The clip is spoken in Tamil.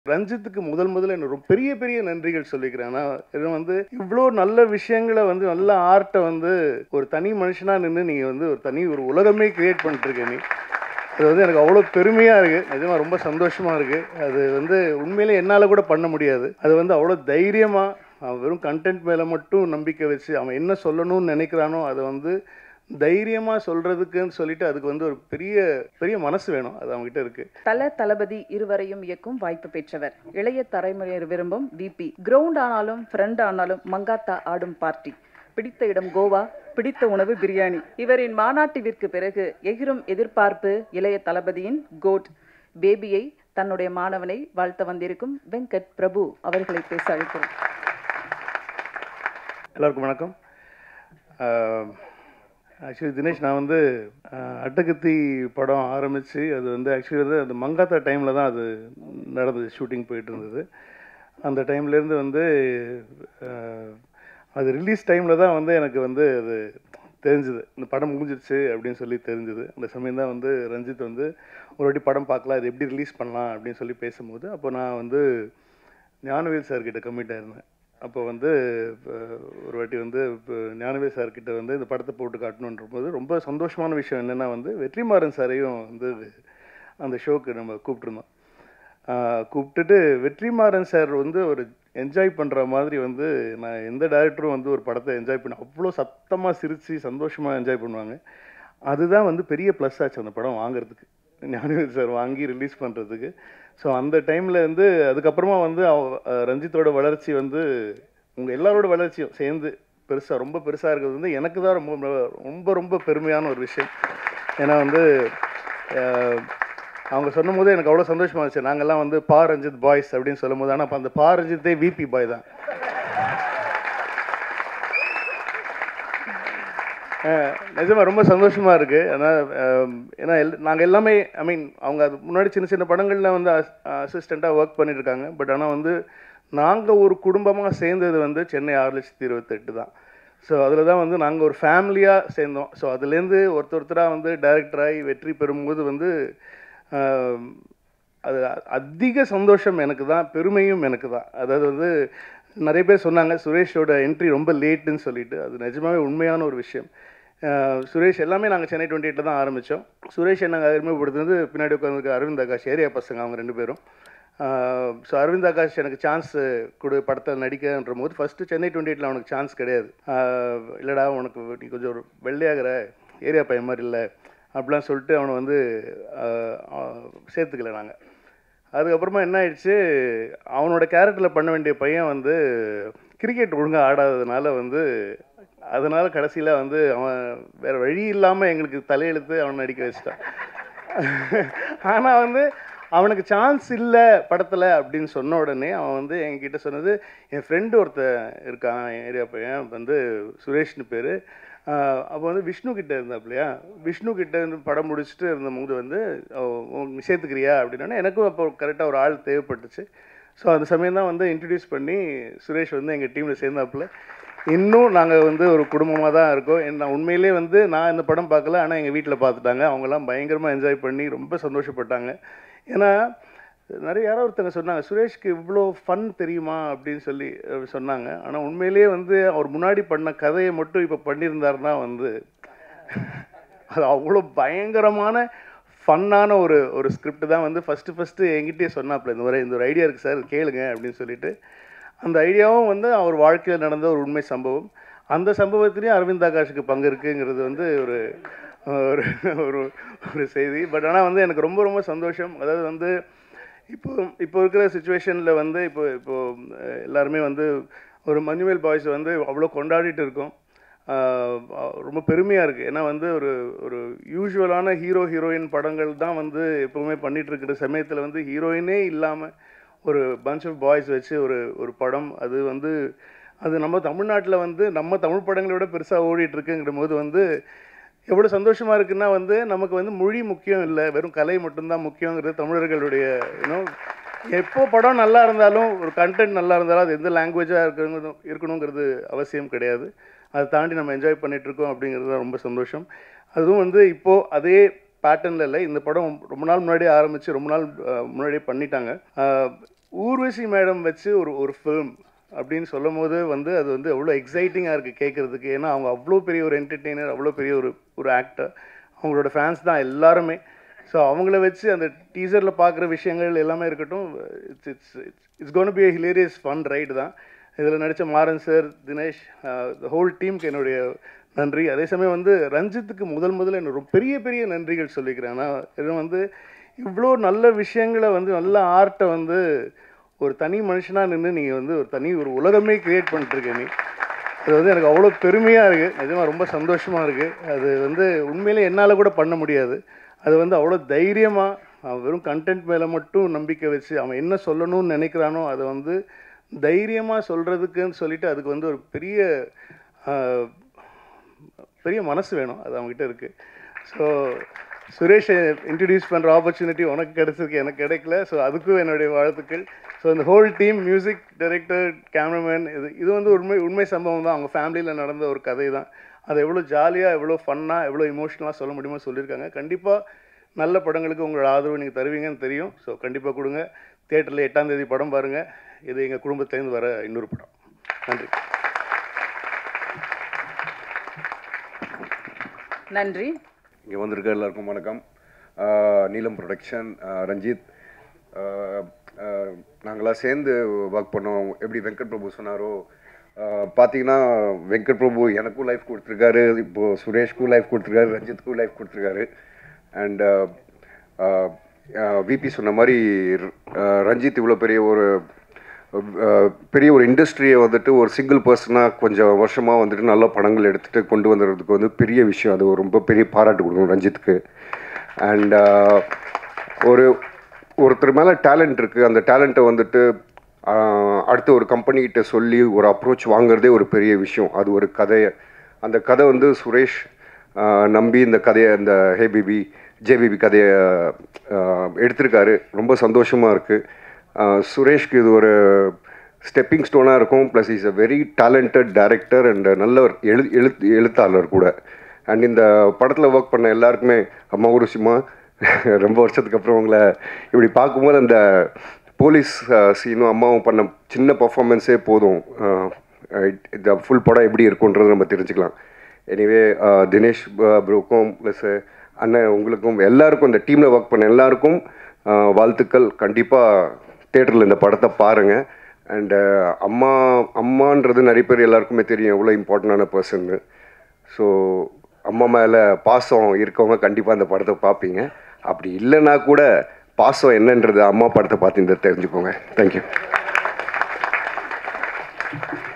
ரஞ்சித்துக்கு முதல் முதல்ல என்ன ரொம்ப பெரிய பெரிய நன்றிகள் சொல்லிக்கிறேன் நான் இது வந்து இவ்வளோ நல்ல விஷயங்களை வந்து நல்ல ஆர்ட்டை வந்து ஒரு தனி மனுஷனாக நின்று நீங்கள் வந்து ஒரு தனி ஒரு உலகமே கிரியேட் பண்ணிட்டுருக்க நீ அது வந்து எனக்கு அவ்வளோ பெருமையாக இருக்குது நிஜமாக ரொம்ப சந்தோஷமாக இருக்குது அது வந்து உண்மையிலே என்னால் கூட பண்ண முடியாது அது வந்து அவ்வளோ தைரியமாக அவன் வெறும் கண்டென்ட் மேலே மட்டும் நம்பிக்கை வச்சு அவன் என்ன சொல்லணும்னு நினைக்கிறானோ அதை வந்து தைரியமாக சொல்கிறதுக்குன்னு சொல்லிட்டு அதுக்கு வந்து ஒரு பெரிய பெரிய மனசு வேணும் அது அவங்ககிட்ட இருக்குது தல தளபதி இருவரையும் இயக்கும் வாய்ப்பு பெற்றவர் இளைய தலைமுறையர் விரும்பும் விபி கிரவுண்ட் ஆனாலும் ஃப்ரெண்ட் ஆனாலும் மங்காத்தா ஆடும் பார்ட்டி பிடித்த இடம் கோவா பிடித்த உணவு பிரியாணி இவரின் மாநாட்டிற்கு பிறகு எகிரும் எதிர்பார்ப்பு இளைய தளபதியின் கோட் பேபியை தன்னுடைய மாணவனை வாழ்த்த வந்திருக்கும் வெங்கட் பிரபு அவர்களை பேச அழைக்கிறோம் எல்லாருக்கும் வணக்கம் ஆக்சுவலி தினேஷ் நான் வந்து அஹ், அட்டகத்தி படம் ஆரம்பித்து அது வந்து ஆக்சுவலி வந்து அந்த மங்காத்தா டைமில் தான் அது நடந்தது ஷூட்டிங் போயிட்டு இருந்தது அந்த டைம்லேருந்து வந்து அஹ், அது ரிலீஸ் டைமில் தான் வந்து எனக்கு வந்து அது தெரிஞ்சுது இந்த படம் முடிஞ்சிருச்சு அப்படின்னு சொல்லி தெரிஞ்சுது அந்த சமயம் தான் வந்து ரஞ்சித் வந்து ஒரு வாட்டி படம் பார்க்கலாம் இது எப்படி ரிலீஸ் பண்ணலாம் அப்படின்னு சொல்லி பேசும்போது அப்போ நான் வந்து ஞானவேல் சார்கிட்ட கம்மிட் ஆயிருந்தேன் அப்போ வந்து இப்போ ஒரு வாட்டி வந்து இப்போ ஞானவேல் சார்கிட்ட வந்து இந்த படத்தை போட்டு காட்டணுன்ற போது ரொம்ப சந்தோஷமான விஷயம் என்னென்னா வந்து வெற்றிமாறன் சாரையும் வந்து அந்த ஷோக்கு நம்ம கூப்பிட்ருந்தோம் ஆஹ் கூப்பிட்டுட்டு வெற்றிமாறன் சார் வந்து ஒரு என்ஜாய் பண்ணுற மாதிரி வந்து நான் எந்த டேரக்டரும் வந்து ஒரு படத்தை என்ஜாய் பண்ண அவ்வளோ சத்தமாக சிரித்து சந்தோஷமாக என்ஜாய் பண்ணுவாங்க அதுதான் வந்து பெரிய ப்ளஸ் ஆச்சு அந்த படம் வாங்குறதுக்கு ஞானவேல் சார் வாங்கி ரிலீஸ் பண்ணுறதுக்கு ஸோ அந்த டைமில் வந்து அதுக்கப்புறமா வந்து அவ- அஹ் ரஞ்சித்தோட வளர்ச்சி வந்து உங்கள் எல்லாரோட வளர்ச்சியும் சேர்ந்து பெருசாக ரொம்ப பெருசாக இருக்கிறது வந்து எனக்கு தான் ரொம்ப ரொம்ப ரொம்ப பெருமையான ஒரு விஷயம் ஏன்னா வந்து அஹ், அவங்க சொல்லும் போது எனக்கு அவ்வளோ சந்தோஷமா இருந்துச்சு நாங்கெல்லாம் வந்து பா ரஞ்சித் பாய்ஸ் அப்படின்னு சொல்லும் போது ஆனால் அப்போ அந்த பா ரஞ்சித்தே விபி பாய் தான் அஹ் நிஜமா ரொம்ப சந்தோஷமா இருக்கு ஏன்னா அஹ், ஏன்னா எல் நாங்கள் எல்லாமே ஐ மீன் அவங்க அது முன்னாடி சின்ன சின்ன படங்களில் வந்து அசிஸ்டண்ட்டாக ஒர்க் பண்ணிட்டு இருக்காங்க பட் ஆனால் வந்து நாங்கள் ஒரு குடும்பமாக சேர்ந்தது வந்து சென்னை ஆறு லட்சத்தி இருபத்தெட்டு தான் ஸோ அதில் தான் வந்து நாங்கள் ஒரு ஃபேமிலியாக சேர்ந்தோம் ஸோ அதுலேருந்து ஒருத்தர் ஒருத்தராக வந்து டைரக்டராகி வெற்றி பெறும்போது வந்து அஹ், அது அ- அதிக சந்தோஷம் எனக்கு தான் பெருமையும் எனக்கு தான் அதாவது வந்து நிறைய பேர் சொன்னாங்க சுரேஷோட என்ட்ரி ரொம்ப லேட்டுன்னு சொல்லிட்டு அது நிஜமாவே உண்மையான ஒரு விஷயம் அஹ் சுரேஷ் எல்லாமே நாங்கள் சென்னை டுவெண்ட்டி எயிட்டில் தான் ஆரம்பித்தோம் சுரேஷ் நாங்கள் அறிமுகப்படுத்துனது பின்னாடி உட்காந்துருக்க அரவிந்த் ஆகாஷ் ஏரியா பசங்க அவங்க ரெண்டு பேரும் ஸோ அரவிந்த் ஆகாஷ் எனக்கு சான்ஸ் கொடு படத்தில் நடிக்கன்ற போது ஃபஸ்ட்டு சென்னை டுவெண்ட்டி எயிட்டில் அவனுக்கு சான்ஸ் கிடையாது அஹ் இல்லைடா உனக்கு நீ கொஞ்சம் ஒரு வெள்ளையாகிற ஏரியா பையன் மாதிரி இல்லை அப்படிலாம் சொல்லிட்டு அவனை வந்து அஹ், அஹ், சேர்த்துக்கல நாங்கள் அதுக்கப்புறமா என்ன ஆயிடுச்சு அவனோட கேரக்டரில் பண்ண வேண்டிய பையன் வந்து கிரிக்கெட் ஒழுங்காக ஆடாததுனால வந்து அதனால கடைசியில் வந்து அவன் வேற வழி இல்லாமல் எங்களுக்கு தலையெழுத்து அவனை நடிக்க வச்சிட்டான் ஆனால் வந்து அவனுக்கு சான்ஸ் இல்லை படத்தில் அப்படின்னு சொன்ன உடனே அவன் வந்து என்கிட்ட சொன்னது என் ஃப்ரெண்டு ஒருத்தன் இருக்கான் என் ஏரியா பையன் வந்து சுரேஷ்னு பேர் அப்போ வந்து விஷ்ணு கிட்ட இருந்தாப்லையா விஷ்ணு கிட்ட இருந்து படம் முடிச்சுட்டு இருந்தபோது வந்து அவ- உன் நீ சேர்த்துக்கிறியா அப்படின்னா எனக்கும் அப்போ கரெக்டாக ஒரு ஆள் தேவைப்பட்டுச்சு ஸோ அந்த சமயம் தான் வந்து இன்ட்ரடியூஸ் பண்ணி சுரேஷ் வந்து எங்கள் டீமில் சேர்ந்தாப்புல இன்னும் நாங்கள் வந்து ஒரு குடும்பமாக தான் இருக்கோம் என்ன உண்மையிலே வந்து நான் இந்த படம் பார்க்கல ஆனால் எங்கள் வீட்டில் பார்த்துட்டாங்க அவங்கெல்லாம் பயங்கரமாக என்ஜாய் பண்ணி ரொம்ப சந்தோஷப்பட்டாங்க ஏன்னா நிறைய யாரோ ஒருத்தங்க சொன்னாங்க சுரேஷ்க்கு இவ்வளோ ஃபன் தெரியுமா அப்படின்னு சொல்லி அஹ், சொன்னாங்க ஆனால் உண்மையிலேயே வந்து அவர் முன்னாடி பண்ண கதையை மட்டும் இப்போ பண்ணியிருந்தாருன்னா வந்து அது அவ்வளோ பயங்கரமான ஃபன்னான ஒரு ஒரு ஸ்கிரிப்ட் தான் வந்து ஃபஸ்ட்டு ஃபஸ்ட்டு என்கிட்டயே சொன்னாப்புல இந்த மாதிரி இந்த ஒரு ஐடியா இருக்குது சார் கேளுங்க அப்படின்னு சொல்லிட்டு அந்த ஐடியாவும் வந்து அவர் வாழ்க்கையில் நடந்த ஒரு உண்மை சம்பவம் அந்த சம்பவத்திலையும் அரவிந்த் ஆகாஷுக்கு பங்கு இருக்குங்கிறது வந்து ஒரு ஒரு ஒரு ஒரு செய்தி பட் ஆனால் வந்து எனக்கு ரொம்ப ரொம்ப சந்தோஷம் அதாவது வந்து இப்போ இப்போ இருக்கிற சுச்சுவேஷனில் வந்து இப்போ இப்போ அஹ், எல்லாருமே வந்து ஒரு மஞ்சுமேல் பாய்ஸ் வந்து அவ்வளோ கொண்டாடிட்டு இருக்கோம் ஆஹ் ரொம்ப பெருமையாக இருக்குது ஏன்னா வந்து ஒரு ஒரு யூஸ்வலான ஹீரோ ஹீரோயின் படங்கள் தான் வந்து எப்போவுமே பண்ணிட்டு இருக்கிற சமயத்தில் வந்து ஹீரோயினே இல்லாமல் ஒரு பஞ்ச் ஆஃப் பாய்ஸ் வச்சு ஒரு ஒரு படம் அது வந்து அது நம்ம தமிழ்நாட்டில் வந்து நம்ம தமிழ் படங்களை விட பெருசாக ஓடிட்டு இருக்குங்கிற போது வந்து எவ்வளோ சந்தோஷமாக இருக்குன்னா வந்து நமக்கு வந்து மொழி முக்கியம் இல்லை வெறும் கலை மட்டும்தான் முக்கியங்கிறது தமிழர்களுடைய இன்னும் எப்போ படம் நல்லா இருந்தாலும் ஒரு கண்டென்ட் நல்லா இருந்தாலும் அது எந்த லாங்குவேஜாக இருக்கணும் இருக்கணுங்கிறது அவசியம் கிடையாது அதை தாண்டி நம்ம என்ஜாய் பண்ணிட்டு இருக்கோம் அப்படிங்கிறது தான் ரொம்ப சந்தோஷம் அதுவும் வந்து இப்போது அதே பேட்டர்னில் இல்லை இந்த படம் ரொம்ப நாள் முன்னாடியே ஆரம்பித்து ரொம்ப நாள் அஹ், முன்னாடியே பண்ணிட்டாங்க அஹ், ஊர்வசி மேடம் வச்சு ஒரு ஒரு ஃபிலிம் அப்படின்னு சொல்லும் போது வந்து அது வந்து அவ்வளோ எக்ஸைட்டிங்காக இருக்குது கேட்குறதுக்கு ஏன்னா அவங்க அவ்வளோ பெரிய ஒரு என்டர்டெய்னர் அவ்வளோ பெரிய ஒரு ஒரு ஆக்டர் அவங்களோட ஃபேன்ஸ் தான் எல்லாருமே ஸோ அவங்கள வச்சு அந்த டீசரில் பார்க்குற விஷயங்கள் எல்லாமே இருக்கட்டும் it's it's it's gonna be hilarious fun ride தான் இதில் நடித்த மாறன் சார் தினேஷ் ஹோல் டீமுக்கு என்னுடைய நன்றி அதே சமயம் வந்து ரஞ்சித்துக்கு முதல் முதல்ல என்ன ரொம்ப பெரிய பெரிய நன்றிகள் சொல்லிக்கிறேன் ஆனால் இது வந்து இவ்வளோ நல்ல விஷயங்களை வந்து நல்ல ஆர்ட்டை வந்து ஒரு தனி மனுஷனாக நின்று நீங்கள் வந்து ஒரு தனி ஒரு உலகமே கிரியேட் பண்ணிட்டுருக்க நீ அது வந்து எனக்கு அவ்வளோ பெருமையாக இருக்குது நிஜமாக ரொம்ப சந்தோஷமாக இருக்குது அது வந்து உண்மையிலே என்னால் கூட பண்ண முடியாது அது வந்து அவ்வளோ தைரியமாக அவன் வெறும் கண்டென்ட் மேலே மட்டும் நம்பிக்கை வச்சு அவன் என்ன சொல்லணும்னு நினைக்கிறானோ அதை வந்து தைரியமாக சொல்கிறதுக்குன்னு சொல்லிட்டு அதுக்கு வந்து ஒரு பெரிய ஆஹ், பெரிய மனசு வேணும் அது அவங்ககிட்ட இருக்குது ஸோ சுரேஷை இன்ட்ரடியூஸ் பண்ணுற ஆப்பர்ச்சுனிட்டி உனக்கு கிடைச்சிருக்கு எனக்கு கிடைக்கல ஸோ அதுக்கும் என்னுடைய வாழ்த்துக்கள் ஸோ இந்த whole team music director cameraman இது இது வந்து உண்மை உண்மை சம்பவம் தான் அவங்க ஃபேமிலியில் நடந்த ஒரு கதை தான் அதை எவ்வளோ ஜாலியாக எவ்வளோ ஃபன்னாக எவ்வளோ இமோஷனலாக சொல்ல முடியுமோ சொல்லியிருக்காங்க கண்டிப்பாக நல்ல படங்களுக்கு உங்களோட ஆதரவு நீங்கள் தருவீங்கன்னு தெரியும் ஸோ கண்டிப்பாக கொடுங்க தியேட்டரில் எட்டாம் தேதி படம் பாருங்கள் இது எங்கள் குடும்பத்துலேருந்து வர இன்னொரு படம் நன்றி நன்றி இங்கே வந்திருக்க எல்லாருக்கும் வணக்கம் ஆஹ் நீலம் ப்ரொடக்ஷன் ரஞ்சித் ஆஹ் ஆஹ் நாங்களாம் சேர்ந்து ஒர்க் பண்ணோம் எப்படி வெங்கட் பிரபு சொன்னாரோ ஆஹ் பார்த்தீங்கன்னா வெங்கட் பிரபு எனக்கும் லைஃப் கொடுத்துருக்காரு இப்போது சுரேஷ்க்கும் லைஃப் கொடுத்துருக்காரு ரஞ்சித்துக்கும் லைஃப் கொடுத்துருக்காரு அண்ட் விபி சொன்ன மாதிரி ஆஹ் ரஞ்சித் இவ்வளோ பெரிய ஒரு அஹ் பெரிய ஒரு இண்டஸ்ட்ரியை வந்துட்டு ஒரு சிங்கிள் பர்சனாக கொஞ்சம் வருஷமாக வந்துட்டு நல்ல படங்கள் எடுத்துகிட்டு கொண்டு வந்துடுறதுக்கு வந்து பெரிய விஷயம் அது ஒரு ரொம்ப பெரிய பாராட்டு கொடுக்கணும் ரஞ்சித்துக்கு அண்ட் ஒரு ஒருத்தர் மேலே டேலண்ட் இருக்குது அந்த டேலண்ட்டை வந்துட்டு ஆஹ் அடுத்து ஒரு கம்பெனிகிட்ட சொல்லி ஒரு அப்ரோச் வாங்குறதே ஒரு பெரிய விஷயம் அது ஒரு கதையை அந்த கதை வந்து சுரேஷ் ஆஹ் நம்பி இந்த கதையை இந்த ஹே பிபி ஜேபிபி கதையை ஆஹ் எடுத்திருக்காரு ரொம்ப சந்தோஷமாக இருக்குது சுரேஷ்க்கு இது ஒரு ஸ்டெப்பிங் ஸ்டோனாக இருக்கும் plus is a very talented director and நல்ல ஒரு எழு எழுத்து எழுத்தாளர் கூட அண்ட் இந்த படத்தில் ஒர்க் பண்ண எல்லாருக்குமே அம்மா ஒரு விஷயமா ரொம்ப வருஷத்துக்கு அப்புறம் உங்களை இப்படி பார்க்கும்போது அந்த போலீஸ் சீனும் அம்மாவும் பண்ண சின்ன பர்ஃபார்மன்ஸே போதும் அஹ், இந்த ஃபுல் படம் எப்படி இருக்குன்றது நம்ம தெரிஞ்சுக்கலாம் எனிவே தினேஷ் ப்ரோக்கும் ப்ளஸ் அண்ணன் உங்களுக்கும் எல்லாருக்கும் இந்த டீமில் ஒர்க் பண்ண எல்லாருக்கும் அஹ், வாழ்த்துக்கள் கண்டிப்பாக தேட்டரில் இந்த படத்தை பாருங்கள் அண்டு அம்மா அம்மான்றது நிறைய பேர் எல்லாருக்குமே தெரியும் எவ்வளோ இம்பார்ட்டண்டான பர்சன்னு ஸோ அம்மா மேலே பாசம் இருக்கவங்க கண்டிப்பாக அந்த படத்தை பார்ப்பீங்க அப்படி இல்லைன்னா கூட பாசம் என்னன்றது அம்மா படத்தை பார்த்து இந்த தெரிஞ்சுக்கோங்க தேங்க்யூ